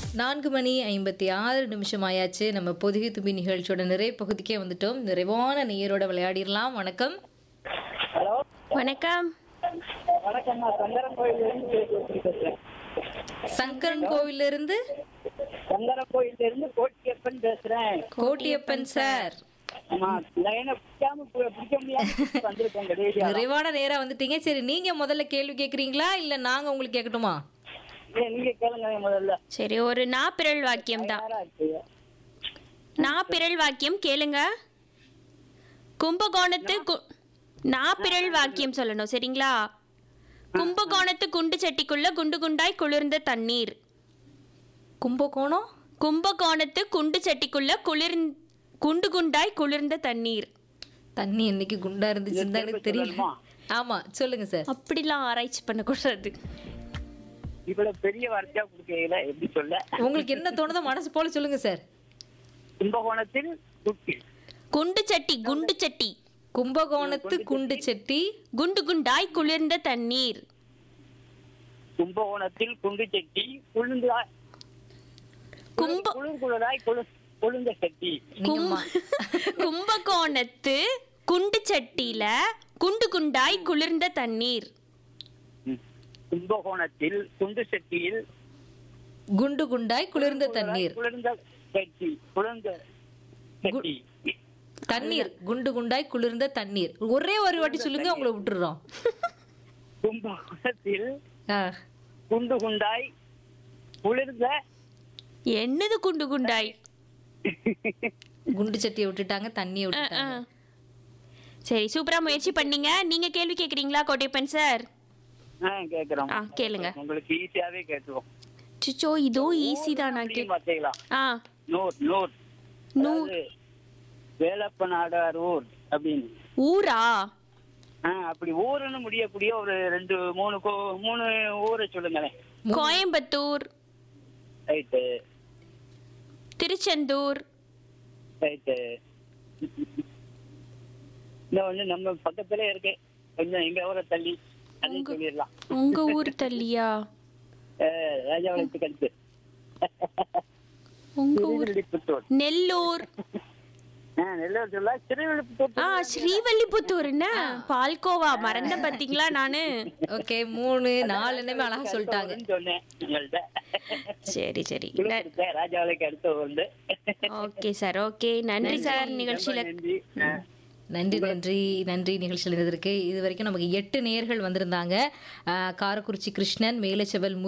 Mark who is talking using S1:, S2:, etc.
S1: நான்கு மணி ஐம்பத்தி ஆறு நிமிஷம் ஆயாச்சு நம்ம பொதுகை தும்பி நிகழ்ச்சியோட நிறைய பகுதிக்கே வந்துட்டோம் நிறைவான நேயரோட விளையாடிடலாம் வணக்கம்
S2: ஹலோ
S3: வணக்கம்
S2: வணக்கம் நான் சங்கரன் கோயிலிருந்து பேசுறேன்
S1: சங்கரன் கோவில்ல இருந்து
S2: சங்கரன் கோயில்ல இருந்து கோட்டியப்பன் பேசுறேன்
S1: கோட்டியப்பன் சார்
S2: ஆமா லைனை பிடிக்காம பு- பிடிக்க முடியாம வந்திருக்கேன் கடைசியா
S1: நிறைவான நேரா வந்துட்டீங்க சரி நீங்க முதல்ல கேள்வி கேக்குறீங்களா இல்ல நாங்க உங்களுக்கு கேட்கட்டுமா
S2: ஏய், நீங்க கேளுங்க முதல்ல
S3: சரி ஒரு நாப்பிரல் வாக்கியம் தான்
S2: யாரா இருக்கு
S3: நாப்பிரல் வாக்கியம் கேளுங்க கும்பகோணத்து கு- நாப்பிரல் வாக்கியம் சொல்லணும் சரிங்களா கும்பகோணத்து குண்டு சட்டிக்குள்ள குண்டு குண்டாய் குளிர்ந்த தண்ணீர்
S1: கும்பகோணம்
S3: கும்பகோணத்து குண்டு சட்டிக்குள்ள குளிர் குண்டு குண்டாய் குளிர்ந்த தண்ணீர்
S1: தண்ணி என்னைக்கு குண்டா இருந்துச்சுன்னு தான் எனக்கு தெரியல
S2: சொல்லணுமா?
S1: ஆமா சொல்லுங்க சார்
S3: அப்படிலாம் ஆராய்ச்சி பண்ணக்கூடாது
S2: இவ்வளவு பெரிய வார்த்தையா கொடுக்கல எப்படி சொல்ல
S1: உங்களுக்கு என்ன தோணுதோ மனசு போல சொல்லுங்க சார்
S2: கும்பகோணத்தில் குட்டி
S3: குண்டு சட்டி குண்டு சட்டி
S1: கும்பகோணத்து குண்டு செட்டி
S3: குண்டு குண்டாய் குளிர்ந்த தண்ணீர்
S2: கும்பகோணத்தில் குண்டு செட்டி குளிர்ந்தா
S3: கும்ப
S2: குளிர் குளிராய் குளிர் குளிர்ந்த செட்டி
S1: நீங்க மா-
S3: கும்பகோணத்து குண்டு சட்டியில குண்டு குண்டாய் குளிர்ந்த தண்ணீர்
S2: ம். கும்பகோணத்தில் குண்டு செட்டியில்
S1: குண்டு குண்டாய் குளிர்ந்த தண்ணீர்
S2: குளிர்ந்த செட்டி குளிர்ந்த செட்டி
S1: தண்ணீர் குண்டு குண்டாய் குளிர்ந்த தண்ணீர் ஒரே ஒரு வாட்டி சொல்லுங்க உங்களை விட்டுறோம்
S2: கும்பகோணத்தில்
S1: ஆ,
S2: குண்டு குண்டாய் குளிர்ந்த
S3: என்னது குண்டு குண்டாய்
S1: குண்டு சட்டியை விட்டுட்டாங்க தண்ணியை
S3: ஆ.
S1: விட்டுட்டாங்க
S3: சரி சூப்பரா முயற்சி பண்ணீங்க நீங்க கேள்வி கேக்குறீங்களா கோட்டைப்பன் சார்
S2: ஆ, கேக்குறோம்
S3: ஆ கேளுங்க
S2: உங்களுக்கு ஈஸியாவே கேட்டுருவோம்
S3: சிச்சோ இதுவும் ஈஸி தான் நான் கே
S2: பாத்தீங்களா
S3: ஆ
S2: நூர் நூர்
S3: நூ-
S2: அதாவது வேலப்ப நாடார் ஊர் அப்படின்னு
S3: ஊரா
S2: ஆ, அப்படி ஊருன்னு முடியக்கூடிய ஒரு ரெண்டு மூணு கோ- மூணு ஊரை சொல்லுங்களேன்
S3: கோயம்புத்தூர்
S2: ரைட்டு
S3: திருச்செந்தூர்
S2: ரைட்டு இந்த ஒண்ணு நம்ம பக்கத்துல இருக்கு கொஞ்சம் எங்க ஊரை தள்ளி அதையும் சொல்லிடலாம்
S3: உங்க ஊர் தள்ளியா
S2: ராஜாவளத்துக்கு அடுத்து
S3: உங்க ஊர்
S2: திருவில்லிபுத்தூர்
S3: நெல்லூர்
S2: ஆ, நெல்லூர் சொல்ல திருவில்லிபுத்தூர்
S3: ஆ ஸ்ரீவல்லிபுத்தூர் என்ன பால்கோவா மறந்த பாத்தீங்களா நானு
S1: ஓகே மூணு நாலு என்னமே அழகா சொல்லிட்டாங்க
S2: ஊருன்னு சொன்னேன் உங்கள்ட்ட
S3: சரி சரி
S2: விழுப்புரத்துல ராஜாவளைக்கு அடுத்த வந்து
S3: ஓகே சார் ஓகே நன்றி சார் நிகழ்ச்சியில
S2: நன்றி ஆ.
S1: நன்றி நன்றி நன்றி நிகழ்ச்சியில் இருந்ததற்கு இது வரைக்கும் நமக்கு எட்டு நேயர்கள் வந்திருந்தாங்க ஆ, காரக்குறிச்சி கிருஷ்ணன் மேலச்செவல்